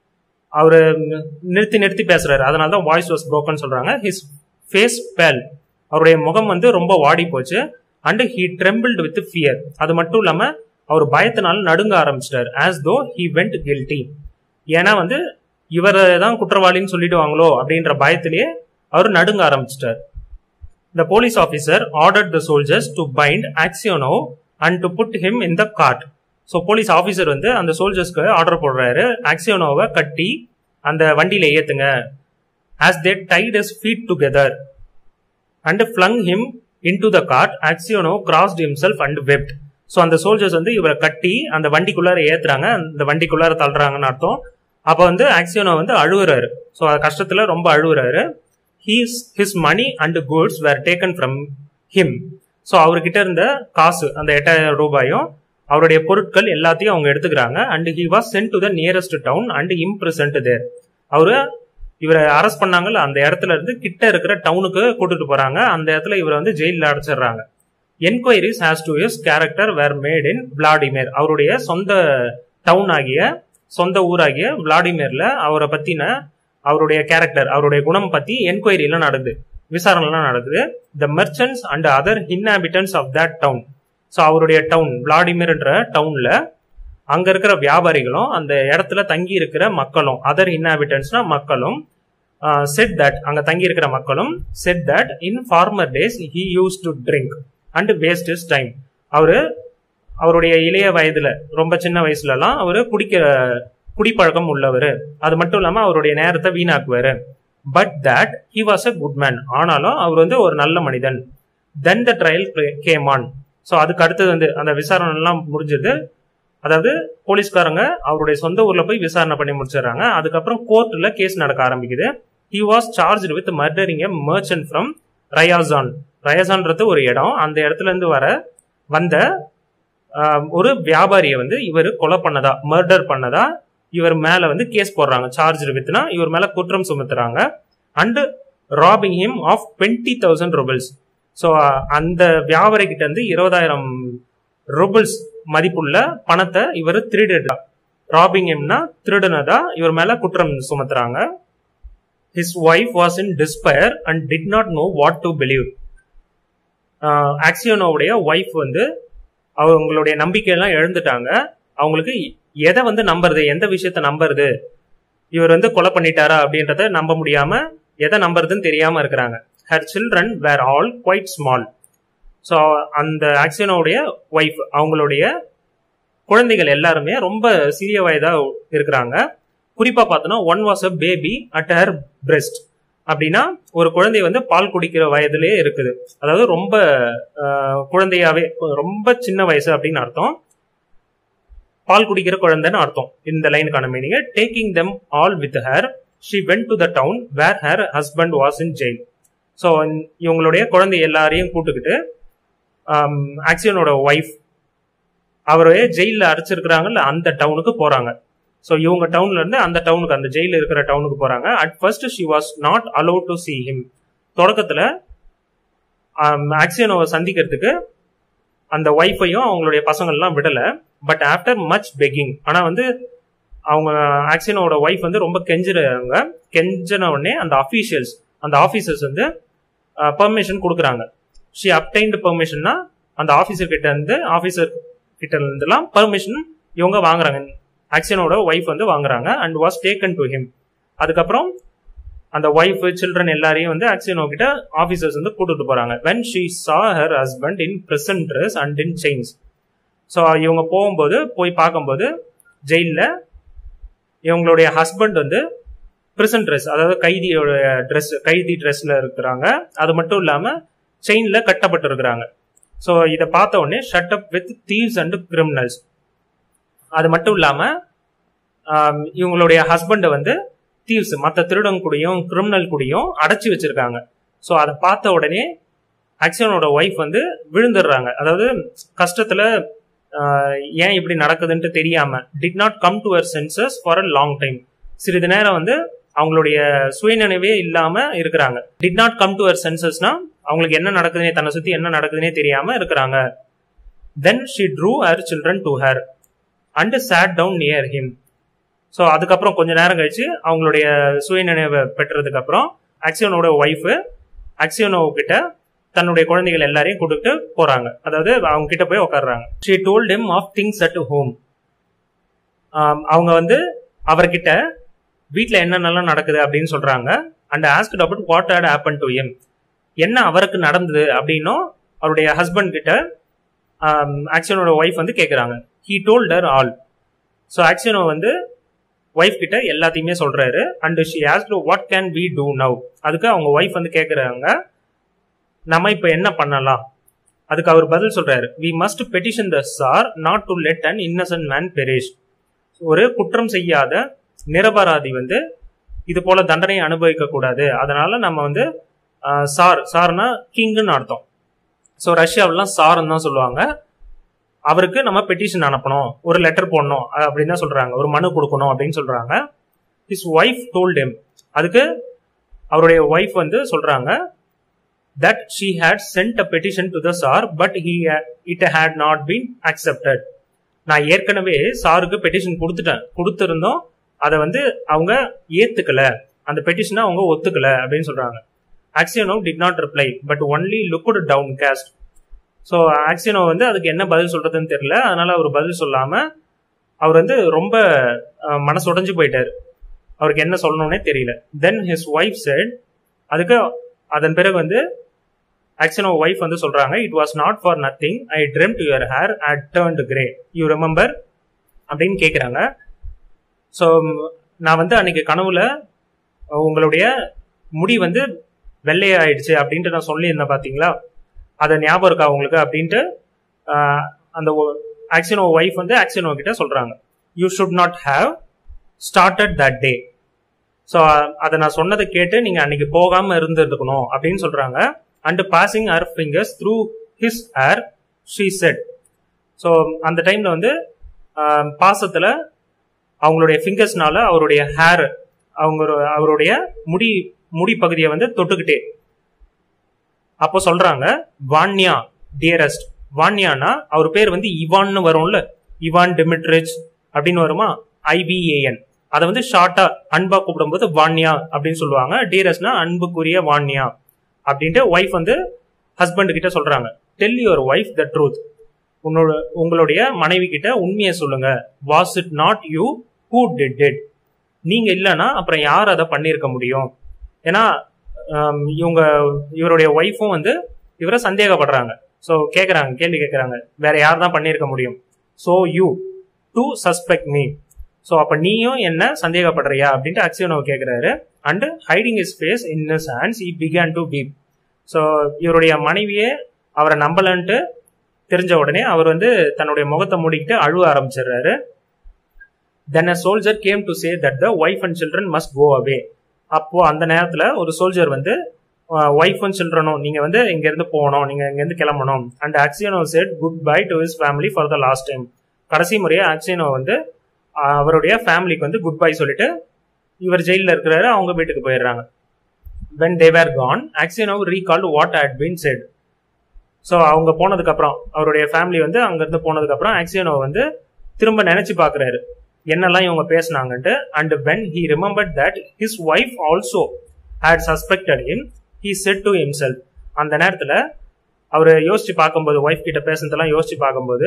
அவரு நிறுத்தி நிறுத்தி பேசுறாரு அதனால தான் வாய்ஸ் வாஸ் புரோக்கன் சொல்றாங்க ஹிஸ் ஃபேஸ் பேல் அவருடைய முகம் வந்து ரொம்ப வாடி போச்சு and he trembled with fear அது மட்டும் இல்லாம அவர் பயத்தினால நடுங்க ஆரம்பிச்சிட்டார் as though he went guilty ஏன்னா வந்து இவரை தான் குற்றவாளின்னு சொல்லிடுவாங்களோ அப்படின்ற பயத்திலேயே அவர் நடுங்க ஆரம்பிச்சிட்டார் the police officer order the soldiers to bind Aksionov and to put him in the cart so police officer வந்து அந்த சோல்ஜர்ஸ்க்கு ஆர்டர் போடுறாரு ஆக்சியோனோவை கட்டி அந்த வண்டியில ஏத்துங்க as they tied his feet together and flung him into the cart Aksionov crossed himself and wept so அந்த soldiers வந்து இவரை கட்டி அந்த வண்டிக்குள்ளார ஏத்துறாங்க அந்த வண்டிக்குள்ளார தள்ளுறாங்கன்னு அர்த்தம் அப்போ வந்து ஆக்சியோனோ வந்து அழுகுறாரு ஸோ கஷ்டத்துல ரொம்ப அழுகுறாரு his his money and goods were taken from him so அவர்கிட்ட இருந்த காசு அந்த எட்டாயிரம் ரூபாயும் அவருடைய பொருட்கள் எல்லாத்தையும் அவங்க எடுத்துக்கிறாங்க and he was sent to the nearest town and imprisoned there அவரு இவரை அரெஸ்ட் பண்ணாங்கல்ல அந்த இடத்துல இருந்து கிட்ட இருக்கிற டவுனுக்கு கூட்டிட்டு போறாங்க அந்த இடத்துல இவரை வந்து ஜெயிலில் அடைச்சிடுறாங்க enquiries as to his character were made in Vladimir அவருடைய சொந்த டவுன் ஆகிய சொந்த ஊராகிய விளாடிமிர்ல அவரை பத்தின அவருடைய கேரக்டர் அவருடைய குணம் பத்தி என்கொயரி எல்லாம் நடக்குது விசாரணை எல்லாம் நடக்குது the merchants and other inhabitants of that town so அவருடைய டவுன் விளாடிமிர்ன்ற டவுன்ல அங்க இருக்கிற வியாபாரிகளும் அந்த இடத்துல தங்கி இருக்கிற மக்களும் அதர் இன்ஹாபிட்டன்ஸ்னா மக்களும் செட் தட் அங்க தங்கி இருக்கிற மக்களும் said that in former days he used to drink and waste his time அவரு அவருடைய இளைய வயதுல ரொம்ப சின்ன வயசுலலாம் அவரு குடிக்க குடிப்பழக்கம் உள்ளவர் அது மட்டும் இல்லாம அவருடைய நேரத்தை வீணாக்குவாரு but that he was a good man ஆனாலும் அவர் வந்து ஒரு நல்ல மனிதன் then the trial came on so அதுக்கு அடுத்தது வந்து அந்த விசாரணை எல்லாம் முடிஞ்சது அதாவது போலீஸ்காரங்க அவருடைய சொந்த ஊர்ல போய் விசாரணை பண்ணி முடிச்சிடுறாங்க அதுக்கப்புறம் கோர்ட்ல கேஸ் நடக்க ஆரம்பிக்குது he was charge with murdering a merchant from Ryazan ரயாசான்றது ஒரு இடம் அந்த இடத்துல இருந்து வர வந்த ஒரு வியாபாரியை வந்து இவர் கொலை பண்ணதா மர்டர் பண்ணதா இவர் மேல வந்து கேஸ் போடுறாங்க சார்ஜ் வித்னா இவர் மேல குற்றம் சுமத்துறாங்க and robbing him of twenty thousand rubles so அந்த வியாபாரி கிட்ட இருந்து இருபதாயிரம் ருபிள்ஸ் மதிப்புள்ள பணத்தை இவர் திருடிட்டா ராபிங் ஹிம்னா திருடுனதா இவர் மேல குற்றம் சுமத்துறாங்க his wife was in despair and did not know what to believe ஆக்சியோனோவுடைய ஒய்ஃப் வந்து அவங்களுடைய நம்பிக்கையெல்லாம் இழந்துட்டாங்க அவங்களுக்கு எதை வந்து நம்புறது எந்த விஷயத்த நம்புறது இவர் வந்து கொலை பண்ணிட்டாரா அப்படின்றத நம்ப முடியாம எதை நம்புறதுன்னு தெரியாம இருக்கிறாங்க her children were all quite small so அந்த ஆக்சியனோடைய ஒய்ஃப் அவங்களுடைய குழந்தைகள் எல்லாருமே ரொம்ப சிறிய வயதா இருக்கிறாங்க குறிப்பா பார்த்தோன்னா one was a baby at her breast அப்படின்னா ஒரு குழந்தை வந்து பால் குடிக்கிற வயதுலயே இருக்குது அதாவது ரொம்ப குழந்தையாவே ரொம்ப சின்ன வயசு அப்படின்னு அர்த்தம் பால் குடிக்கிற குழந்தைன்னு அர்த்தம் இந்த லைனுக்கான meaning taking them all with her she went to the town where her husband was in jail so இவங்களுடைய குழந்தை எல்லாரையும் கூட்டுக்கிட்டு ஆக்சியனோட ஒய்ஃப் அவரையே ஜெயிலில் அடைச்சிருக்கிறாங்கல்ல அந்த டவுனுக்கு போறாங்க ஸோ இவங்க டவுன்ல இருந்து அந்த டவுனுக்கு அந்த ஜெயில இருக்கிற டவுனுக்கு போறாங்க at first she was not allow to see him தொடக்கத்துல ஆக்சியனோவை சந்திக்கிறதுக்கு அந்த ஒய்ஃபையும் அவங்களுடைய பசங்கள்லாம் விடல பட் ஆஃப்டர் மச் பெக்கிங் ஆனா வந்து அவங்க ஆக்சியனோட ஒய்ஃப் வந்து ரொம்ப கெஞ்சுறாங்க கெஞ்சின உடனே அந்த அஃபீஷியல்ஸ் அந்த ஆஃபீஸர்ஸ் வந்து பர்மிஷன் கொடுக்குறாங்க ஷி அப்டைன்டு பெர்மிஷன்னா அந்த ஆஃபீஸர் கிட்ட இருந்து ஆஃபீஸர் கிட்ட இருந்துலாம் பர்மிஷன் இவங்க வாங்குறாங்க ஆக்சியனோட ஒய்ஃப் வந்து வாங்குறாங்க and was taken to him அதுக்கப்புறம் அந்த ஒய்ஃப் சில்ட்ரன் எல்லாரையும் வந்து ஆக்சியனோ கிட்ட ஆஃபீஸர்ஸ் வந்து கூட்டிட்டு போறாங்க when she saw her husband in prison dress and in chains so இவங்க போகும்போது போய் பார்க்கும்போது ஜெயிலில் இவங்களுடைய ஹஸ்பண்ட் வந்து பிரிசன் ட்ரெஸ் அதாவது கைதியோட ட்ரெஸ் கைதி ட்ரெஸ்ல இருக்கிறாங்க அது மட்டும் இல்லாம செயின்ல கட்டப்பட்டு இருக்கிறாங்க ஸோ இதை பார்த்த உடனே shut up with thieves and criminals அது மட்டும் இல்லாம இவங்களுடைய ஹஸ்பண்டை வந்து தீவ்ஸ் மற்ற திருடன் கூடயும் கிரிமினல் கூடயும் அடைச்சி வச்சிருக்காங்க ஸோ அதை பார்த்த உடனே ஆக்சியனோட ஒய்ஃப் வந்து விழுந்துடுறாங்க அதாவது கஷ்டத்துல ஏன் இப்படி நடக்குதுன்ட்டு தெரியாம did not come to her senses for a long time சிறிது நேரம் வந்து அவங்களுடைய சுயநினைவே இல்லாம இருக்கிறாங்க did not come to her சென்சஸ்னா அவங்களுக்கு என்ன நடக்குதுன்னே தன்னை சுத்தி என்ன நடக்குதுன்னே தெரியாம இருக்கிறாங்க then she drew her children to her and sat down near him so அதுக்கப்புறம் கொஞ்ச நேரம் கழிச்சு அவங்களுடைய சுயநினைவை பெற்றதுக்கு அப்புறம் ஆக்சியோனோட ஒய்ஃபு ஆக்சியோனோ கிட்ட தன்னுடைய குழந்தைகள் எல்லாரையும் கூப்பிட்டு போறாங்க அதாவது அவங்க கிட்ட போய் உட்காடுறாங்க she told him of things at home அவங்க வந்து அவர்கிட்ட வீட்டில் என்னென்னலாம் நடக்குது அப்படின்னு சொல்றாங்க and ask about what had happen to him என்ன அவருக்கு நடந்தது அப்படின்னும் அவருடைய ஹஸ்பண்ட் கிட்ட ஆக்சியனோட ஒய்ஃப் வந்து கேட்குறாங்க he told her all so Aksionov வந்து ஒய்ஃப் கிட்ட எல்லாத்தையுமே சொல்றாரு and she ask what can we do now அதுக்கு அவங்க ஒய்ஃப் வந்து கேட்குறாங்க நம்ம இப்போ என்ன பண்ணலாம் அதுக்கு அவர் பதில் சொல்றாரு we must petition the Tsar not to let an innocent man perish ஒரு குற்றம் செய்யாத நிரபராதி வந்து இது போல தண்டனையை அனுபவிக்க கூடாது அதனால நம்ம வந்து ஆஹ், சார் சார்னா கிங்குன்னு அர்த்தம் ஸோ ரஷ்யாவிலாம் சார்ன்னு தான் சொல்லுவாங்க அவருக்கு நம்ம பெட்டிஷன் அனுப்பணும் ஒரு லெட்டர் போடணும் அஹ் அப்படின்னு தான் சொல்றாங்க ஒரு மனு கொடுக்கணும் அப்படின்னு சொல்றாங்க ஹிஸ் ஒய்ஃப் டோல்ட் him அதுக்கு அவருடைய ஒய்ஃப் வந்து சொல்றாங்க that she had sent a petition to the Tsar but he it had not been accepted நான் ஏற்கனவே சாருக்கு பெட்டிஷன் கொடுத்துட்டேன் கொடுத்திருந்தோம் அதை வந்து அவங்க ஏத்துக்கல அந்த பெட்டிஷனை அவங்க ஒத்துக்கல அப்படின்னு சொல்றாங்க Aksionov did not reply but only looked down cast so Aksionov வந்து அதுக்கு என்ன பதில் சொல்றதுன்னு தெரியல அதனால அவர் பதில் சொல்லாம அவர் வந்து ரொம்ப அஹ், மனசு உடைஞ்சு போயிட்டாரு அவருக்கு என்ன சொல்லணும்னே தெரியல தென் ஹிஸ் ஒய்ஃப் செட் அதுக்கு அதன் பிறகு வந்து ஆக்சுவலா ஒய்ஃப் வந்து சொல்றாங்க it was not for nothing I dreamt your hair had turn grey you remember அப்படின்னு கேட்குறாங்க ஸோ நான் வந்து அன்னைக்கு கனவுல அஹ், உங்களுடைய முடி வந்து வெள்ளையாயிடுச்சு அப்படின்ட்டு நான் சொல்லியிருந்தேன் பார்த்தீங்களா அதை ஞாபகம் இருக்கா உங்களுக்கு அப்படின்ட்டு ஆஹ், அந்த ஆக்சினோ ஒய்ஃப் வந்து ஆக்சினோ கிட்ட சொல்றாங்க you should not have started that day so அதை நான் சொன்னதை கேட்டு நீங்க அன்னைக்கு போகாம இருந்திருக்கணும் அப்படின்னு சொல்றாங்க and passing her fingers through his hair she said so அந்த டைம்ல வந்து ஆஹ், பாசத்துல அவங்களுடைய ஃபிங்கர்ஸ்னால அவருடைய ஹேர் அவங்க அவருடைய முடி முடி பகுதியை வந்து தொட்டுக்கிட்டே அப்போ சொல்றாங்க வான்யா டியரஸ்ட் வான்யானா அவர் பேர் வந்து இவான்னு வரும்ல இவான் டிமிட்ரிச் அப்படின்னு வருமா ஐபிஏஎன் அதை வந்து ஷார்ட்டா அன்பா கூப்பிடும்போது வான்யா அப்படின்னு சொல்லுவாங்க டியரஸ்ட்னா அன்புக்குரிய வான்யா அப்படின்ட்டு ஒய்ஃப் வந்து ஹஸ்பண்ட் கிட்ட சொல்றாங்க tell your wife the truth உன்னோட உங்களுடைய மனைவி கிட்ட உண்மையை சொல்லுங்க was it not you who did it நீங்க இல்லைன்னா அப்புறம் யார் அதை பண்ணியிருக்க முடியும் ஏன்னா ஆம், இவங்க இவருடைய ஒய்ஃபும் வந்து இவரை சந்தேகப்படுறாங்க ஸோ கேட்குறாங்க கேள்வி கேட்குறாங்க வேற யார் தான் பண்ணியிருக்க முடியும் so you too suspect me so அப்போ நீயும் என்ன சந்தேகப்படுறியா அப்படின்ட்டு அக்ஷயனோ கேட்குறாரு and hiding his face in his hands he began to weep so இவருடைய மனைவியே அவரை நம்பலன்ட்டு தெரிஞ்ச உடனே அவர் வந்து தன்னுடைய முகத்தை மூடிக்கிட்டு அழுவ ஆரம்பிச்சிடுறாரு then a soldier came to say that the wife and children must go away அப்போ அந்த நேரத்துல ஒரு சோல்ஜர் வந்து ஒய்ஃப் அண்ட் சில்ட்ரனும் நீங்க வந்து இங்க இருந்து போகணும் நீங்க இங்க இருந்து கிளம்பணும் and Aksionov said goodbye to his family for the last time கடைசி முறையா ஆக்சியனோ வந்து ஆஹ், அவருடைய ஃபேமிலிக்கு வந்து குட் பை சொல்லிட்டு இவர் ஜெயிலில் இருக்கிறாரு அவங்க வீட்டுக்கு போயிடுறாங்க when they were gone Aksionov recalled what had been said so அவங்க போனதுக்கு அப்புறம் அவருடைய ஃபேமிலி வந்து அங்கிருந்து போனதுக்கு அப்புறம் ஆக்சியனோ வந்து திரும்ப நினைச்சு பாக்குறாரு என்னெல்லாம் இவங்க பேசினாங்கன்ட்டு and when he remembered that his wife also had suspected him he said to himself அந்த நேரத்தில் அவர் யோசிச்சு பார்க்கும்போது ஒய்ஃப் கிட்ட பேசுனதெல்லாம் யோசிச்சு பார்க்கும்போது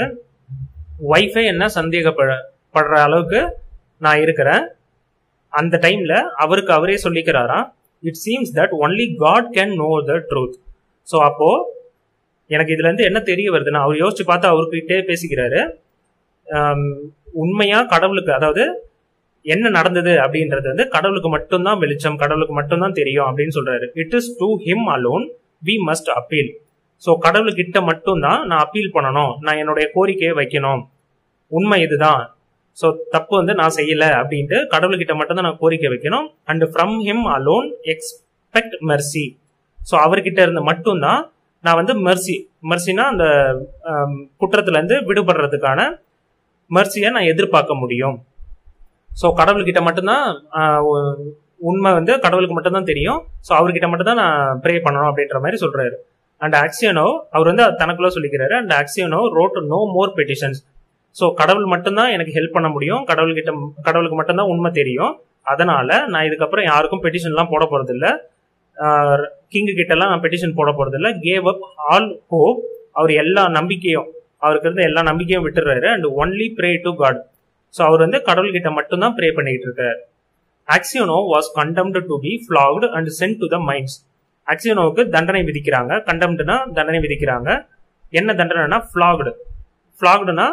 ஒய்ஃபே என்ன சந்தேகப்பட படுற அளவுக்கு நான் இருக்கிறேன் அந்த டைம்ல அவருக்கு அவரே சொல்லிக்கிறாராம் it seems that only God can know the truth so அப்போ எனக்கு இதுல இருந்து என்ன தெரிய வருதுன்னா அவர் யோசிச்சு பார்த்து அவர்கிட்டே பேசிக்கிறாரு ஆம், உண்மையா கடவுளுக்கு அதாவது என்ன நடந்தது அப்படின்றது வந்து கடவுளுக்கு மட்டும்தான் வெளிச்சம் கடவுளுக்கு மட்டும்தான் தெரியும் அப்படின்னு சொல்றாரு it is to him alone we must appeal so கடவுளுக்கிட்ட மட்டும்தான் நான் அப்பீல் பண்ணணும் நான் என்னுடைய கோரிக்கையை வைக்கணும் உண்மை இதுதான் ஸோ தப்பு வந்து நான் செய்யல அப்படின்ட்டு கடவுள்கிட்ட மட்டும்தான் நான் கோரிக்கை வைக்கணும் and from him alone expect mercy so அவர்கிட்ட இருந்து மட்டும்தான் நான் வந்து மெர்சி மெர்சினா அந்த ஆம், குற்றத்துல இருந்து விடுபடுறதுக்கான மெர்சியை நான் எதிர்பார்க்க முடியும் ஸோ கடவுள்கிட்ட மட்டும்தான் ஆஹ், உ- உண்மை வந்து கடவுளுக்கு மட்டும்தான் தெரியும் ஸோ அவர்கிட்ட மட்டும்தான் நான் ப்ரே பண்ணணும் அப்படின்ற மாதிரி சொல்றாரு அண்ட் ஆக்சியனோ அவர் வந்து அது தனக்குள்ள சொல்லிக்கிறாரு and Aksionov wrote no more petitions so கடவுள் மட்டும்தான் எனக்கு ஹெல்ப் பண்ண முடியும் கடவுள்கிட்ட கடவுளுக்கு மட்டும்தான் உண்மை தெரியும் அதனால நான் இதுக்கப்புறம் யாருக்கும் பெட்டிஷன்லாம் போட போறது இல்ல கிங்கு கிட்ட எல்லாம் நான் பெட்டிஷன் போட போறது இல்ல கேவ் அப் ஆல் ஹோப் அவர் எல்லா நம்பிக்கையும் அவருக்கு இருந்த எல்லா நம்பிக்கையும் விட்டுறாரு and only pray to God so அவர் வந்து கடவுள்கிட்ட மட்டும்தான் ப்ரே பண்ணிட்டு இருக்காரு Aksionov was condemned to be flogged and sent to the mines ஆக்சியோனோவுக்கு தண்டனை விதிக்கிறாங்க கண்டம்டுனா தண்டனை விதிக்கிறாங்க என்ன தண்டனைனா ஃபிளாக்டு ஃபிளாக்டுனா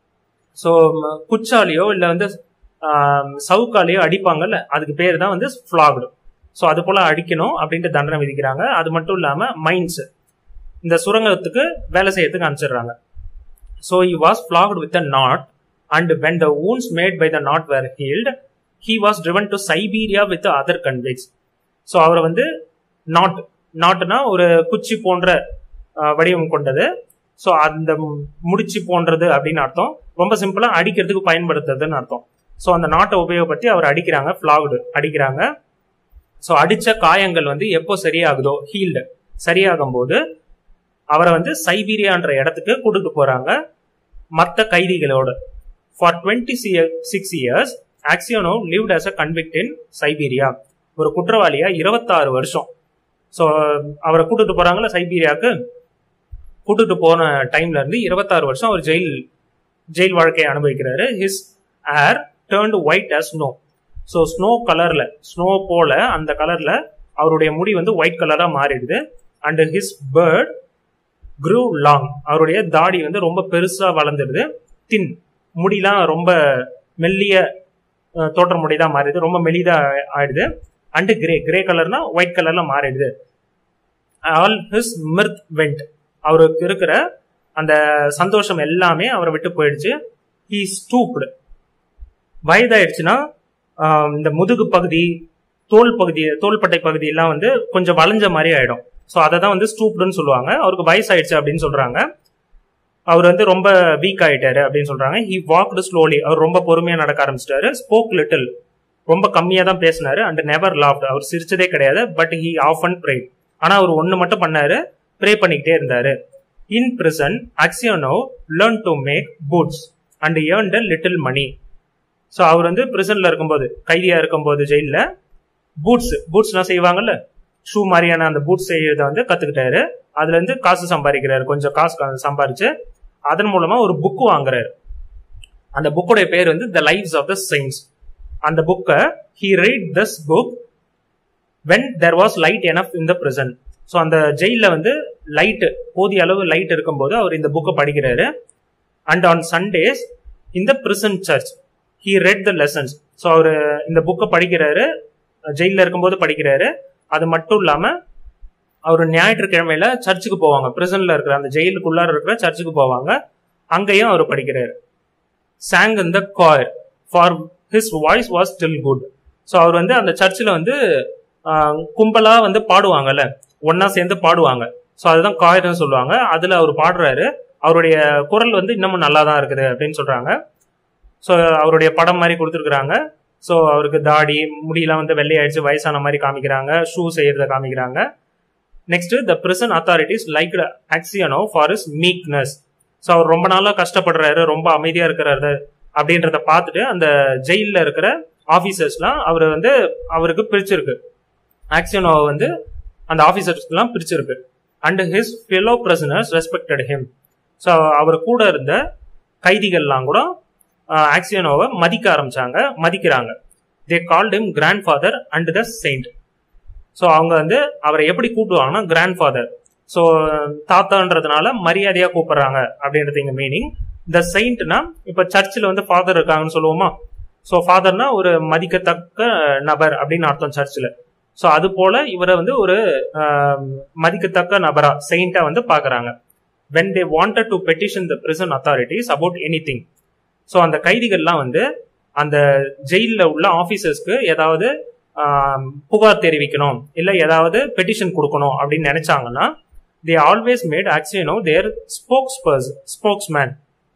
ஸோ குச்சாலியோ இல்லை வந்து ஆம், சவுக்காலியோ அடிப்பாங்கல்ல அதுக்கு பேர் தான் வந்து ஃபிளாக்டு ஸோ அது போல அடிக்கணும் அப்படின்ட்டு தண்டனை விதிக்கிறாங்க அது மட்டும் இல்லாமல் மைன்ஸ் இந்த சுரங்கத்துக்கு வேலை செய்யறதுக்கு அனுப்பிச்சிடுறாங்க so he was flogged with a knot and when the wounds made by the knot were healed he was driven to Siberia with other convicts so அவரை வந்து நாட் நாட்னா ஒரு குச்சி போன்ற அஹ், வடிவம் கொண்டது ஸோ அந்த முடிச்சு போன்றது அப்படின்னு அர்த்தம் ரொம்ப சிம்பிளா அடிக்கிறதுக்கு பயன்படுத்துறதுன்னு அர்த்தம் ஸோ அந்த நாட்டை உபயோகப்படுத்தி அவர் அடிக்கிறாங்க ஃபிளாக்டு அடிக்கிறாங்க ஸோ அடிச்ச காயங்கள் வந்து எப்போ சரியாகுதோ ஹீல்டு சரியாகும் போது அவரை வந்து சைபீரியான்ற இடத்துக்கு கூட்டிட்டு போறாங்க மற்ற கைதிகளோட for twenty six years Aksionov lived as a convict in Siberia ஒரு குற்றவாளியா இருபத்தாறு வருஷம் ஸோ அவரை கூட்டிட்டு போறாங்கல்ல சைபீரியாவுக்கு கூட்டிட்டு போன டைம்ல இருந்து இருபத்தாறு வருஷம் அவர் ஜெயில் ஜெயில் வாழ்க்கையை அனுபவிக்கிறாரு his hair turned white as snow so snow கலர்ல ஸ்னோ போல அந்த கலர்ல அவருடைய முடி வந்து ஒயிட் கலரா மாறிடுது and his beard grew long அவருடைய தாடி வந்து ரொம்ப பெருசா வளர்ந்துடுது தின் முடிலாம் ரொம்ப மெல்லிய அஹ், தோற்றமுடையதா மாறிடுது ரொம்ப மெலிதா ஆயிடுது அண்ட் கிரே கிரே கலர்னா ஒயிட் கலர்ல மாறிடுது ஆல் ஹிஸ் மிர்த் வெண்ட் அவருக்கு இருக்கிற அந்த சந்தோஷம் எல்லாமே அவரை விட்டு போயிடுச்சு ஹீ ஸ்டூப்டு வயதாயிடுச்சுன்னா ஆஹ், இந்த முதுகு பகுதி தோல் பகுதி தோள்பட்டை பகுதி எல்லாம் வந்து கொஞ்சம் வளைஞ்ச மாதிரி ஆயிடும் ஸோ அதை தான் வந்து ஸ்டூப்டுன்னு சொல்லுவாங்க அவருக்கு வயசாயிடுச்சு அப்படின்னு சொல்றாங்க அவர் வந்து ரொம்ப வீக் ஆயிட்டாரு அப்படின்னு சொல்றாங்க ஹி வாக்டு ஸ்லோலி அவர் ரொம்ப பொறுமையா நடக்க ஆரம்பிச்சிட்டாரு ஸ்போக் லிட்டில் ரொம்ப கம்மியா தான் பேசினாரு அண்ட் நெவர் லாஃப்ட் அவர் சிரிச்சதே கிடையாது பட் ஹி ஆஃப் அண்ட் ப்ரே ஆனா அவர் ஒண்ணு மட்டும் பண்ணாரு ப்ரே பண்ணிக்கிட்டே இருந்தாரு in prison Aksionov learn to make boots and earned little money so அவர் வந்து பிரிசன்ல இருக்கும்போது கைதியா இருக்கும்போது ஜெயில பூட்ஸ் பூட்ஸ்லாம் செய்வாங்கல்ல ஷூ மாதிரியான அந்த பூட்ஸ் செய்யறத வந்து கத்துக்கிட்டாரு அதுல இருந்து காசு சம்பாதிக்கிறாரு கொஞ்சம் காசு க- சம்பாரிச்சு அதன் மூலமா ஒரு புக் வாங்குறாரு அந்த புக்கோட பேர் வந்து the lives of the saints அந்த புக்கை he read this book when there was light enough in the prison so அந்த ஜெயில வந்து லைட் போதிய அளவு லைட் இருக்கும்போது அவர் இந்த புக்கை படிக்கிறாரு அண்ட் ஆன் சண்டேஸ் இந்த prison church he read the lessons so அவர் இந்த புக்கை படிக்கிறாரு ஜெயில இருக்கும்போது படிக்கிறாரு அது மட்டும் இல்லாம அவர் ஞாயிற்றுக்கிழமையில சர்ச்சுக்கு போவாங்க பிரிசன்ல இருக்கிற அந்த ஜெயிலுக்குள்ளார இருக்கிற சர்ச்சுக்கு போவாங்க அங்கேயும் அவர் படிக்கிறாரு sang in the choir for his voice was still good so அவர் வந்து அந்த சர்ச்சில் வந்து ஆஹ், கும்பலா வந்து பாடுவாங்கல்ல ஒண்ணா சேர்ந்து பாடுவாங்க ஸோ அதுதான் காயர்னு சொல்லுவாங்க அதுல அவர் பாடுறாரு அவருடைய குரல் வந்து இன்னமும் நல்லா தான் இருக்குது அப்படின்னு சொல்றாங்க ஸோ அவருடைய படம் மாதிரி கொடுத்துருக்குறாங்க ஸோ அவருக்கு தாடி முடியெல்லாம் வந்து வெள்ளையாயிடுச்சு வயசான மாதிரி காமிக்கிறாங்க ஷூ செய்யறத காமிக்கிறாங்க next the prison authorities like Aksionov for his meekness so அவர் ரொம்ப நாளா கஷ்டப்படுறாரு ரொம்ப அமைதியா இருக்கிறாரு அப்படின்றத பார்த்துட்டு அந்த ஜெயில்ல இருக்கிற ஆபீசர்ஸ்லாம் அவர் வந்து அவருக்கு பிரிச்சிருக்கு ஆக்சியனோவை வந்து அந்த ஆபீசர்ஸ்லாம் பிரிச்சிருக்கு and his fellow prisoners respected him so அவர் கூட இருந்த கைதிகள்லாம் கூட ஆக்சியனோவை மதிக்க ஆரம்பிச்சாங்க மதிக்கிறாங்க they called him grandfather and the saint so அவங்க வந்து அவரை எப்படி கூப்பிடுவாங்கன்னா கிராண்ட் ஃபாதர் ஸோ தாத்தான்றதுனால மரியாதையா கூப்பிடுறாங்க அப்படின்றது இங்க மீனிங் த செயின்ட்னா இப்ப சர்ச்சில் வந்து ஃபாதர் இருக்காங்கன்னு சொல்லுவோமா ஸோ ஃபாதர்னா ஒரு மதிக்கத்தக்க நபர் அப்படின்னு அர்த்தம் சர்ச்சில் ஸோ அது போல இவரை வந்து ஒரு ஆஹ், மதிக்கத்தக்க நபரா செயின்ட்டா வந்து பாக்குறாங்க when they wanted to petition the prison authorities about anything so அந்த கைதிகள்லாம் வந்து அந்த ஜெயிலில் உள்ள ஆஃபீஸர்ஸ்க்கு ஏதாவது ஆம், புகார் தெரிவிக்கணும் இல்லை ஏதாவது பெட்டிஷன் கொடுக்கணும் அப்படின்னு நினைச்சாங்கன்னா they always made Aksionov their spokesperson spokesman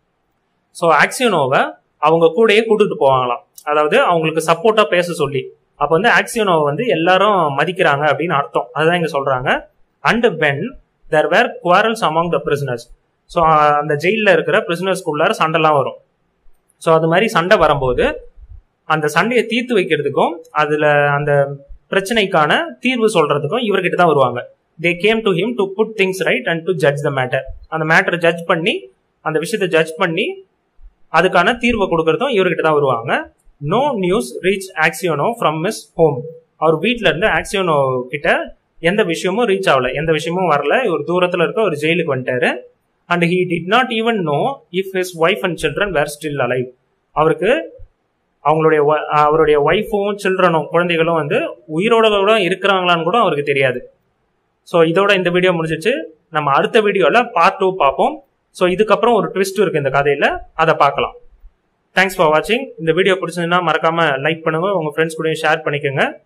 so ஆக்சியனோவை அவங்க கூடயே கூட்டிட்டு போவாங்களாம் அதாவது அவங்களுக்கு சப்போர்ட்டா பேச சொல்லி அப்போ வந்து ஆக்சியனோவை வந்து எல்லாரும் மதிக்கிறாங்க அப்படின்னு அர்த்தம் அதுதான் இங்க சொல்றாங்க and when there were quarrels among the prisoners so அந்த ஜெயிலில் இருக்கிற பிரிசனர்ஸ்குள்ளார சண்டைலாம் வரும் ஸோ அது மாதிரி சண்டை வரும்போது அந்த சண்டையை தீர்த்து வைக்கிறதுக்கும் அதுல அந்த பிரச்சனைக்கான தீர்வு சொல்றதுக்கும் இவர்கிட்ட தான் வருவாங்க they came to him to put things right and to judge the matter அந்த மேட்டரை ஜட்ஜ் பண்ணி அந்த விஷயத்தை ஜட்ஜ் பண்ணி அதுக்கான தீர்வை கொடுக்கறதும் இவர்கிட்ட தான் வருவாங்க no news reach Aksionov from his home அவர் வீட்ல இருந்து ஆக்சியோனோ கிட்ட எந்த விஷயமும் ரீச் ஆகல எந்த விஷயமும் வரல இவர் தூரத்துல இருக்க ஒரு ஜெயிலுக்கு வந்துட்டாரு and he did not even know if his wife and children were still alive அவருக்கு அவங்களுடைய wi- அவருடைய ஒய்ஃபும் சில்ட்ரனும் குழந்தைகளும் வந்து உயிரோட கூட இருக்கிறாங்களான்னு கூட அவருக்கு தெரியாது ஸோ இதோட இந்த வீடியோ முடிஞ்சிச்சு நம்ம அடுத்த வீடியோல பார்ட் டூ பார்ப்போம் ஸோ இதுக்கப்புறம் ஒரு ட்விஸ்ட் இருக்கு இந்த கதையில அதை பார்க்கலாம் தேங்க்ஸ் ஃபார் வாட்சிங் இந்த வீடியோ பிடிச்சதுன்னா மறக்காம லைக் பண்ணுங்க உங்க ஃப்ரெண்ட்ஸ் கூடயும் ஷேர் பண்ணிக்கோங்க